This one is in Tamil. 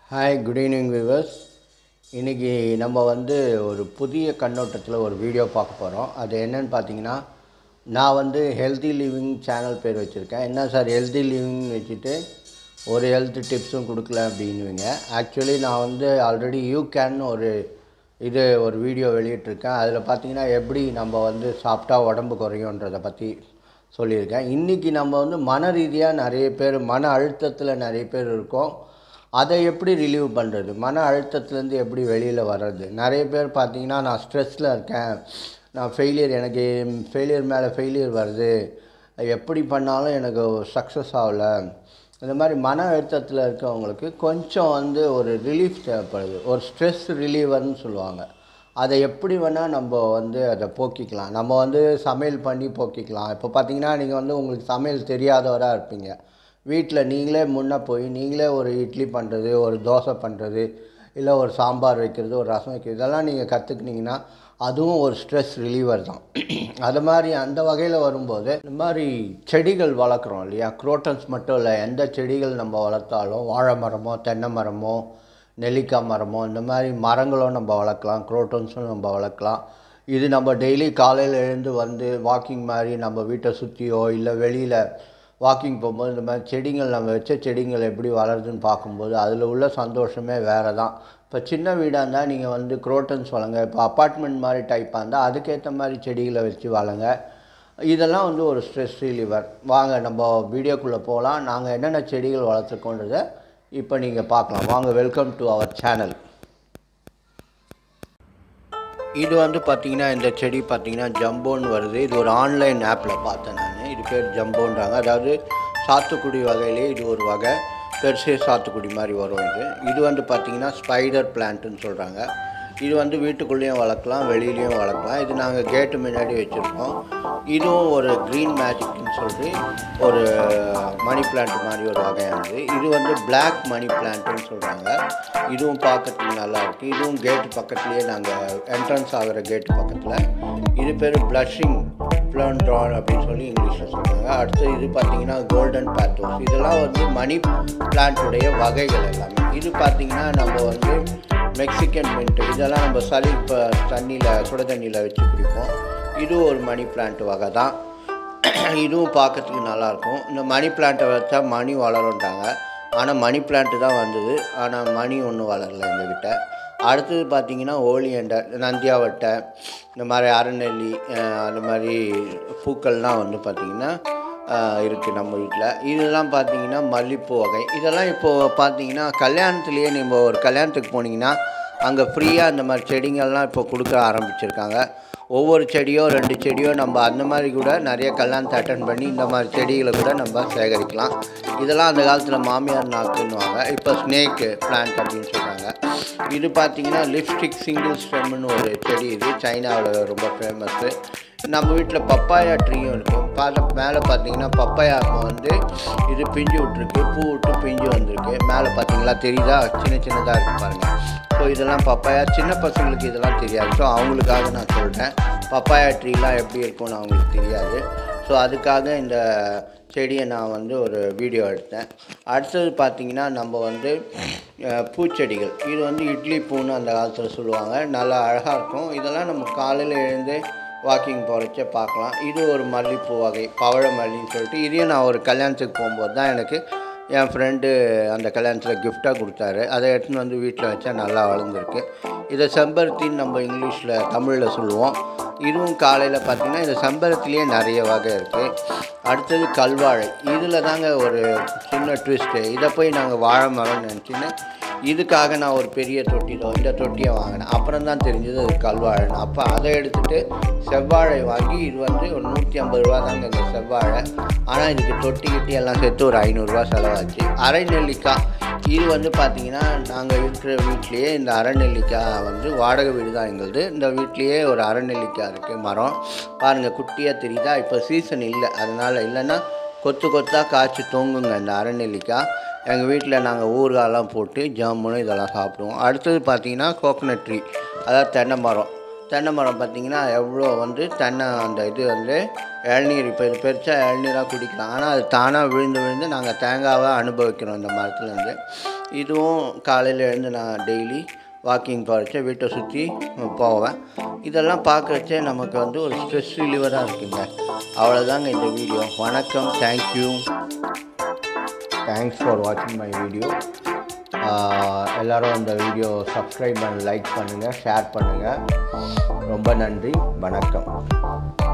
ஹாய் குட் ஈவினிங் வியூவர்ஸ் இன்றைக்கி நம்ம வந்து ஒரு புதிய கண்ணோட்டத்தில் ஒரு வீடியோ பார்க்க போகிறோம் அது என்னன்னு பார்த்தீங்கன்னா நான் வந்து ஹெல்தி லிவிங் சேனல் பேர் வச்சுருக்கேன் என்ன சார் ஹெல்தி லிவிங் வச்சுட்டு ஒரு ஹெல்த் டிப்ஸும் கொடுக்கல அப்படின்னுவீங்க ஆக்சுவலி நான் வந்து ஆல்ரெடி யூ கேன் ஒரு இது ஒரு வீடியோ வெளியிட்டிருக்கேன் அதில் பார்த்தீங்கன்னா எப்படி நம்ம வந்து சாப்பிட்டா உடம்பு குறையுன்றதை பற்றி சொல்லியிருக்கேன் இன்றைக்கி நம்ம வந்து மன ரீதியாக நிறைய பேர் மன அழுத்தத்தில் நிறைய பேர் இருக்கோம் அதை எப்படி ரிலீவ் பண்ணுறது மன அழுத்தத்துலேருந்து எப்படி வெளியில் வர்றது நிறைய பேர் பார்த்தீங்கன்னா நான் ஸ்ட்ரெஸ்ஸில் இருக்கேன் நான் ஃபெயிலியர் எனக்கு ஃபெயிலியர் மேலே ஃபெயிலியர் வருது எப்படி பண்ணாலும் எனக்கு சக்ஸஸ் ஆகலை இந்த மாதிரி மன அழுத்தத்தில் இருக்கவங்களுக்கு கொஞ்சம் வந்து ஒரு ரிலீஃப் தேவைப்படுது ஒரு ஸ்ட்ரெஸ் ரிலீவர்னு சொல்லுவாங்க அதை எப்படி வேணால் நம்ம வந்து அதை போக்கிக்கலாம் நம்ம வந்து சமையல் பண்ணி போக்கிக்கலாம் இப்போ பார்த்தீங்கன்னா நீங்கள் வந்து உங்களுக்கு சமையல் தெரியாதவராக இருப்பீங்க வீட்டில் நீங்களே முன்னே போய் நீங்களே ஒரு இட்லி பண்ணுறது ஒரு தோசை பண்ணுறது இல்லை ஒரு சாம்பார் வைக்கிறது ஒரு ரசம் வைக்கிறது இதெல்லாம் நீங்கள் கற்றுக்கினீங்கன்னா அதுவும் ஒரு ஸ்ட்ரெஸ் ரிலீவர் தான் அது மாதிரி அந்த வகையில் வரும்போது இந்த மாதிரி செடிகள் வளர்க்குறோம் இல்லையா குரோட்டன்ஸ் மட்டும் இல்லை எந்த செடிகள் நம்ம வளர்த்தாலும் வாழை மரமோ தென்னை மரமோ நெல்லிக்காய் மரமோ இந்த மாதிரி மரங்களும் நம்ம வளர்க்கலாம் குரோட்டன்ஸும் நம்ம வளர்க்கலாம் இது நம்ம டெய்லி காலையில் எழுந்து வந்து வாக்கிங் மாதிரி நம்ம வீட்டை சுற்றியோ இல்லை வெளியில் வாக்கிங் போகும்போது இந்த மாதிரி செடிகள் நம்ம வச்ச செடிகள் எப்படி வளருதுன்னு பார்க்கும்போது அதில் உள்ள சந்தோஷமே வேறு தான் இப்போ சின்ன வீடாக இருந்தால் நீங்கள் வந்து குரோட்டன்ஸ் வளங்க இப்போ அப்பார்ட்மெண்ட் மாதிரி டைப்பாக இருந்தால் அதுக்கேற்ற மாதிரி செடிகளை வச்சு வளங்க இதெல்லாம் வந்து ஒரு ஸ்ட்ரெஸ் ரிலீவர் வாங்க நம்ம வீடியோக்குள்ளே போகலாம் நாங்கள் என்னென்ன செடிகள் வளர்த்துருக்கோன்றதை இப்போ நீங்கள் பார்க்கலாம் வாங்க வெல்கம் டு அவர் சேனல் இது வந்து பார்த்தீங்கன்னா இந்த செடி பார்த்தீங்கன்னா ஜம்போன்னு வருது இது ஒரு ஆன்லைன் ஆப்பில் பார்த்தேன் நான் இது பேர் ஜம்போன்றாங்க அதாவது சாத்துக்குடி வகையிலே இது ஒரு வகை பெருசே சாத்துக்குடி மாதிரி வரும் இது இது வந்து பார்த்திங்கன்னா ஸ்பைடர் பிளான்ட்டுன்னு சொல்கிறாங்க இது வந்து வீட்டுக்குள்ளேயும் வளர்க்கலாம் வெளியிலையும் வளர்க்கலாம் இது நாங்கள் கேட்டு முன்னாடி வச்சுருக்கோம் இதுவும் ஒரு க்ரீன் மேஜிக்னு சொல்லி ஒரு மணி பிளான்ட் மாதிரி ஒரு வகையானது இது வந்து பிளாக் மணி பிளான்ட்டுன்னு சொல்கிறாங்க இதுவும் பார்க்கறதுக்கு நல்லா இருக்குது இதுவும் கேட்டு பக்கத்துலேயே நாங்கள் என்ட்ரன்ஸ் ஆகிற கேட்டு பக்கத்தில் இது பேர் ப்ளஷிங் பிளான் ட்ரான் அப்படின்னு சொல்லி இங்கிலீஷில் சொல்கிறாங்க அடுத்து இது பார்த்தீங்கன்னா கோல்டன் பேத்தோஸ் இதெல்லாம் வந்து மணி பிளான்ட்டுடைய வகைகள் எல்லாமே இது பார்த்தீங்கன்னா நம்ம வந்து மெக்சிகன் மின்ட்டு இதெல்லாம் நம்ம சளி இப்போ தண்ணியில் சுட தண்ணியில் வச்சு குடிப்போம் இதுவும் ஒரு மணி பிளான்ட் வகை தான் இதுவும் பார்க்கறதுக்கு நல்லாயிருக்கும் இந்த மணி பிளான்ட்டை வச்சா மணி வளரும்ட்டாங்க ஆனால் மணி பிளான்ட்டு தான் வந்தது ஆனால் மணி ஒன்றும் வளரல எங்ககிட்ட அடுத்தது பார்த்திங்கன்னா ஓலியண்டர் நந்தியாவட்டை இந்த மாதிரி அரைநெல்லி அந்த மாதிரி பூக்கள்லாம் வந்து பார்த்திங்கன்னா இருக்குது நம்ம வீட்டில் இதெல்லாம் பார்த்தீங்கன்னா மல்லிப்பூ வகை இதெல்லாம் இப்போது பார்த்தீங்கன்னா கல்யாணத்துலேயே நம்ம ஒரு கல்யாணத்துக்கு போனீங்கன்னா அங்கே ஃப்ரீயாக இந்த மாதிரி செடிங்கள்லாம் இப்போ கொடுக்க ஆரம்பிச்சிருக்காங்க ஒவ்வொரு செடியோ ரெண்டு செடியோ நம்ம அந்த மாதிரி கூட நிறைய கல்யாணத்தை அட்டன் பண்ணி இந்த மாதிரி செடிகளை கூட நம்ம சேகரிக்கலாம் இதெல்லாம் அந்த காலத்தில் மாமியார் நாக்குன்னுவாங்க இப்போ ஸ்னேக்கு பிளான்ட் அப்படின்னு சொல்கிறாங்க இது பார்த்திங்கன்னா லிப்ஸ்டிக் சிங்கிள் ஸ்டெம்னு ஒரு செடி இது சைனாவில் ரொம்ப ஃபேமஸ்ஸு நம்ம வீட்டில் பப்பாயா ட்ரீயும் இருக்கும் பார்த்த மேலே பார்த்தீங்கன்னா பப்பாயாவுக்கு வந்து இது பிஞ்சு விட்ருக்கு பூ விட்டு பிஞ்சு வந்திருக்கு மேலே பார்த்தீங்களா தெரியுதா சின்ன சின்னதாக இருக்குது பாருங்கள் ஸோ இதெல்லாம் பப்பாயா சின்ன பசங்களுக்கு இதெல்லாம் தெரியாது ஸோ அவங்களுக்காக நான் சொல்கிறேன் பப்பாயா ட்ரீலாம் எப்படி இருக்கும்னு அவங்களுக்கு தெரியாது ஸோ அதுக்காக இந்த செடியை நான் வந்து ஒரு வீடியோ எடுத்தேன் அடுத்தது பார்த்திங்கன்னா நம்ம வந்து பூச்செடிகள் இது வந்து இட்லி பூன்னு அந்த காலத்தில் சொல்லுவாங்க நல்லா அழகாக இருக்கும் இதெல்லாம் நம்ம காலையில் எழுந்து வாக்கிங் போகிறச்ச பார்க்கலாம் இது ஒரு மல்லிப்பூ வகை பவழ மல்லின்னு சொல்லிட்டு இதையும் நான் ஒரு கல்யாணத்துக்கு போகும்போது தான் எனக்கு என் ஃப்ரெண்டு அந்த கல்யாணத்தில் கிஃப்டாக கொடுத்தாரு அதை எடுத்துன்னு வந்து வீட்டில் வச்சா நல்லா வளர்ந்துருக்கு இதை செம்பருத்தின்னு நம்ம இங்கிலீஷில் தமிழில் சொல்லுவோம் இதுவும் காலையில் பார்த்திங்கன்னா இந்த செம்பருத்திலேயே நிறைய வகை இருக்குது அடுத்தது கல்வாழை இதில் தாங்க ஒரு சின்ன ட்விஸ்ட்டு இதை போய் நாங்கள் வாழை மரம்னு நினச்சின்னு இதுக்காக நான் ஒரு பெரிய தொட்டி தான் இந்த தொட்டியை வாங்கினேன் அப்புறம் தான் தெரிஞ்சது அது கல்வாழைன்னு அப்போ அதை எடுத்துகிட்டு செவ்வாழை வாங்கி இது வந்து ஒரு நூற்றி ஐம்பது ரூபா தாங்க இந்த செவ்வாழை ஆனால் இதுக்கு தொட்டி கிட்டி எல்லாம் சேர்த்து ஒரு ஐநூறுரூவா செலவாச்சு அரை நெல்லிக்காய் இது வந்து பார்த்திங்கன்னா நாங்கள் இருக்கிற வீட்லேயே இந்த அரைநெல்லிக்காய் வந்து வாடகை வீடு தான் எங்களுது இந்த வீட்லேயே ஒரு அரைநெல்லிக்காய் இருக்குது மரம் பாருங்கள் குட்டியாக தெரியுதா இப்போ சீசன் இல்லை அதனால் இல்லைன்னா கொத்து கொத்தாக காய்ச்சி தொங்குங்க இந்த அரைநெல்லிக்காய் எங்கள் வீட்டில் நாங்கள் ஊறுகாயெல்லாம் போட்டு ஜாமுன்னு இதெல்லாம் சாப்பிடுவோம் அடுத்தது பார்த்திங்கன்னா கோகனட் ட்ரீ அதாவது தென்னை மரம் தென்னை மரம் பார்த்திங்கன்னா எவ்வளோ வந்து தென்னை அந்த இது வந்து இளநீர் இப்போ இது பெருசாக இளநீராக குடிக்கலாம் ஆனால் அது தானாக விழுந்து விழுந்து நாங்கள் தேங்காவை அனுபவிக்கிறோம் இந்த மரத்துலேருந்து இதுவும் காலையில் எழுந்து நான் டெய்லி வாக்கிங் போகிறச்ச வீட்டை சுற்றி போவேன் இதெல்லாம் பார்க்குறச்சே நமக்கு வந்து ஒரு ஸ்ட்ரெஸ் ரிலீவராக இருக்குங்க அவ்வளோதாங்க இந்த வீடியோ வணக்கம் தேங்க்யூ தேங்க்ஸ் ஃபார் வாட்சிங் மை வீடியோ எல்லோரும் இந்த வீடியோ சப்ஸ்கிரைப் பண்ண லைக் பண்ணுங்கள் ஷேர் பண்ணுங்கள் ரொம்ப நன்றி வணக்கம்